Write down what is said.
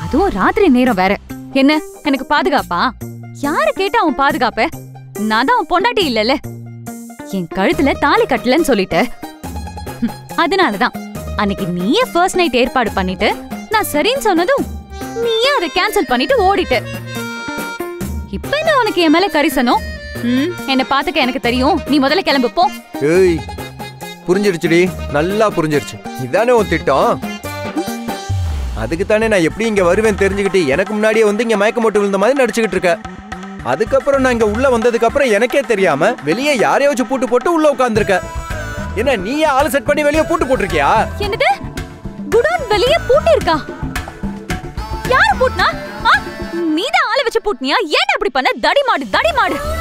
அதுவும் ராத்திரி நேரம் வேற என்ன எனக்கு பாதுகாப்பா யாரு கேட்டா அவன் பாதுகாப்ப நான் தான் அவன் பொண்டாட்டி இல்லல என் கழுத்துல தாலி கட்டலன்னு சொல்லிட்ட ஹம், அதனாலதான் அன்னைக்கு நீயே ஃபர்ஸ்ட் நைட் ஏற்பாடு பண்ணிட்டு நான் சரின்னு சொன்னதும் நீயே அதை கேன்சல் பண்ணிட்டு ஓடிட்ட இப்ப என்ன உனக்கு என் மேல கரிசனம் ம் என்ன பாத்துக்க எனக்கு தெரியும் நீ முதல்ல கிளம்பு போ ஏய் புரிஞ்சிருச்சுடி நல்லா புரிஞ்சிருச்சு இதானே உன் திட்டம் அதுக்கு தானே நான் எப்படி இங்க வருவேன் தெரிஞ்சுக்கிட்டு எனக்கு முன்னாடியே வந்து இங்க மயக்க மட்டும் விழுந்த மாதிரி நடிச்சுக்கிட்டு இருக்க அதுக்கப்புறம் நான் இங்க உள்ள வந்ததுக்கு அப்புறம் எனக்கே தெரியாம வெளியே யாரையோ வச்சு பூட்டு போட்டு உள்ள உட்காந்துருக்க என்ன நீயே ஆளு செட் பண்ணி வெளியே பூட்டு போட்டிருக்கியா என்னது குடோன் வெளிய பூட்டி இருக்கா யாரு பூட்டினா ஆ, நீதான் ஆளை வச்சு பூட்டினியா ஏன் அப்படி பண்ண தடி மாடு தடி மாடு